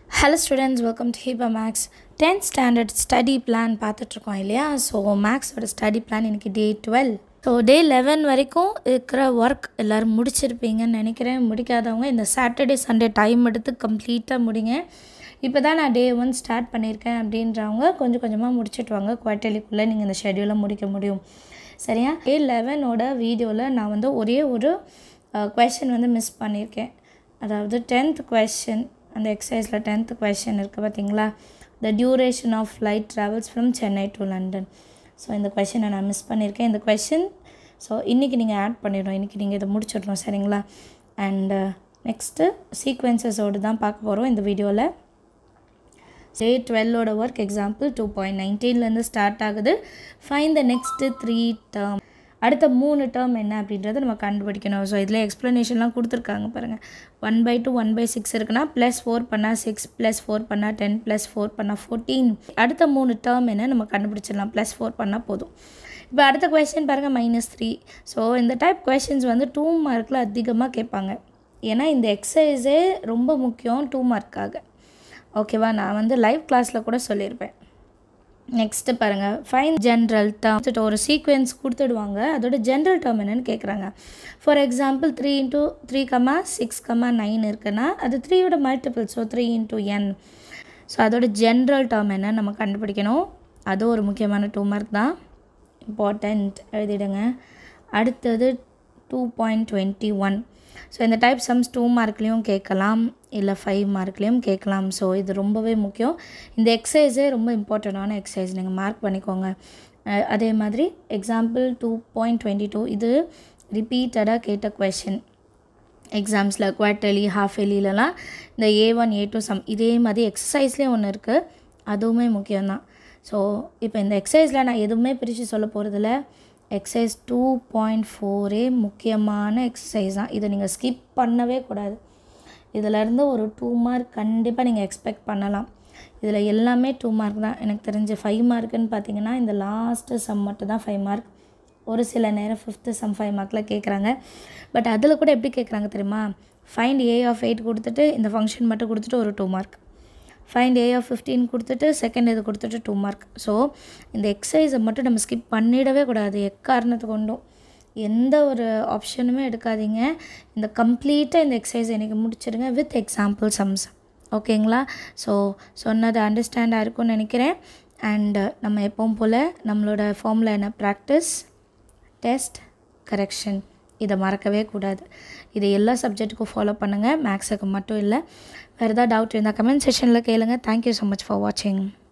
hello students welcome to ஹீபா maths tenth standard study plan பார்த்துட்ருக்கோம் இல்லையா ஸோ மேக்ஸோட ஸ்டடி பிளான் இன்றைக்கி day twelve so day eleven வரைக்கும் இருக்கிற ஒர்க் எல்லோரும் முடிச்சிருப்பீங்கன்னு நினைக்கிறேன் முடிக்காதவங்க இந்த சாட்டர்டே சண்டே டைம் எடுத்து கம்ப்ளீட்டாக முடிங்க இப்போ தான் நான் டே ஒன் ஸ்டார்ட் பண்ணியிருக்கேன் அப்படின்றவங்க கொஞ்சம் கொஞ்சமாக முடிச்சிட்டு வாங்க குவார்ட்டர்லிக்குள்ளே நீங்கள் இந்த ஷெடியூலை முடிக்க முடியும் சரியா டே லெவனோட வீடியோவில் நான் வந்து ஒரே ஒரு கொஷின் வந்து மிஸ் பண்ணியிருக்கேன் அதாவது டென்த் கொஷின் அந்த எக்ஸசைஸில் டென்த்து கொஷின் இருக்குது பார்த்தீங்களா the duration of flight travels from Chennai to London so இந்த கொஷினை நான் மிஸ் பண்ணியிருக்கேன் இந்த கொஷின் ஸோ இன்றைக்கி நீங்கள் ஆட் பண்ணிடணும் இன்றைக்கி நீங்கள் இதை முடிச்சிடணும் சரிங்களா அண்டு நெக்ஸ்ட்டு சீக்வென்சஸோடு தான் பார்க்க போகிறோம் இந்த வீடியோவில் டே டுவெல்லோட ஒர்க் எக்ஸாம்பிள் டூ பாயிண்ட் நைன்டீன்லேருந்து ஸ்டார்ட் ஆகுது fine the next three term அடுத்த மூணு டேர்ம் என்ன அப்படின்றத நம்ம கண்டுபிடிக்கணும் ஸோ இதில் எக்ஸ்ப்ளனேஷன்லாம் கொடுத்துருக்காங்க பாருங்கள் one by two one by six இருக்குன்னா ப்ளஸ் ஃபோர் பண்ணால் சிக்ஸ் ப்ளஸ் ஃபோர் பண்ணால் டென் ப்ளஸ் ஃபோர் பண்ணால் ஃபோர்டீன் அடுத்த மூணு டேர்ம் என்ன நம்ம கண்டுபிடிச்சிடலாம் ப்ளஸ் ஃபோர் பண்ணால் போதும் இப்போ அடுத்த கொஷின் பாருங்கள் மைனஸ் த்ரீ ஸோ இந்த டைப் கொஷின்ஸ் வந்து டூ மார்க்கில் அதிகமாக கேட்பாங்க ஏன்னா இந்த எக்ஸசைஸே ரொம்ப முக்கியம் டூ மார்க்காக ஓகேவா நான் வந்து லைவ் கிளாஸில் கூட சொல்லியிருப்பேன் நெக்ஸ்ட்டு பாருங்கள் ஃபைன் ஜென்ரல் டேர்ம் ஒரு சீக்வென்ஸ் கொடுத்துடுவாங்க அதோட ஜென்ரல் டேர்ம் என்னென்னு கேட்குறாங்க for example three into three comma six comma nine இருக்குன்னா அது த்ரீயோட multiple so three into N so அதோட ஜென்ரல் டேர்ம் என்னன்னு நம்ம கண்டுபிடிக்கணும் அது ஒரு முக்கியமான டூ மார்க் தான் இம்பார்ட்டண்ட் எழுதிடுங்க அடுத்தது two point twenty one so இந்த டைப் சம்ஸ் டூ மார்க்லேயும் கேட்கலாம் இல்லை ஃபைவ் மார்க்லேயும் கேட்கலாம் ஸோ இது ரொம்பவே முக்கியம் இந்த எக்ஸசைஸே ரொம்ப இம்பார்ட்டண்ட்டான எக்ஸசைஸ் நீங்கள் மார்க் பண்ணிக்கோங்க அதே மாதிரி example two point twenty two இது ரிப்பீட்டடாக கேட்ட கொஷின் எக்ஸாம்ஸில் குவார்டர்லி ஹாஃப் எலிலலாம் இந்த A one A two sum இதே மாதிரி எக்ஸசைஸ்லேயும் ஒன்று இருக்குது அதுவுமே முக்கியம்தான் ஸோ இப்போ இந்த எக்ஸசைஸில் நான் எதுவுமே பிரித்து சொல்ல போகிறதில்ல எக்ஸசைஸ் டூ பாயிண்ட் ஃபோரே முக்கியமான எக்ஸசைஸ் தான் இதை நீங்கள் ஸ்கிப் பண்ணவே கூடாது இதிலேருந்து ஒரு டூ மார்க் கண்டிப்பாக நீங்கள் எக்ஸ்பெக்ட் பண்ணலாம் இதில் எல்லாமே டூ மார்க் தான் எனக்கு தெரிஞ்ச ஃபைவ் மார்க்குன்னு பார்த்தீங்கன்னா இந்த லாஸ்ட்டு சம் மட்டும் தான் ஃபைவ் மார்க் ஒரு சில நேரம் ஃபிஃப்த்து சம் ஃபைவ் மார்க்கில் கேட்குறாங்க பட் அதில் கூட எப்படி கேட்குறாங்க தெரியுமா ஃபைண்ட் ஏ ஆஃப் எயிட் கொடுத்துட்டு இந்த ஃபங்க்ஷன் மட்டும் கொடுத்துட்டு ஒரு two mark find A of fifteen கொடுத்துட்டு செகண்ட் இது கொடுத்துட்டு டூ மார்க் ஸோ இந்த எக்ஸசைஸை மட்டும் நம்ம ஸ்கிப் பண்ணிடவே கூடாது எக்காரணத்தை கொண்டும் எந்த ஒரு ஆப்ஷனுமே எடுக்காதீங்க இந்த கம்ப்ளீட்டாக இந்த எக்ஸசைஸ் எனக்கு முடிச்சிடுங்க வித் எக்ஸாம்பிள் சம்ஸ் ஓகேங்களா ஸோ சொன்னது அண்டர்ஸ்டாண்டாக இருக்கும்னு நினைக்கிறேன் அண்டு நம்ம எப்பவும் போல் நம்மளோட ஃபார்மில் என்ன ப்ராக்டிஸ் டெஸ்ட் கரெக்ஷன் இதை மறக்கவே கூடாது இது எல்லா சப்ஜெக்ட்டுக்கும் ஃபாலோ பண்ணுங்கள் மேக்ஸுக்கு மட்டும் இல்லை வேறு ஏதாவது டவுட் இருந்தால் கமெண்ட் செஷனில் கேளுங்கள் தேங்க்யூ ஸோ மச் ஃபார் வாட்சிங்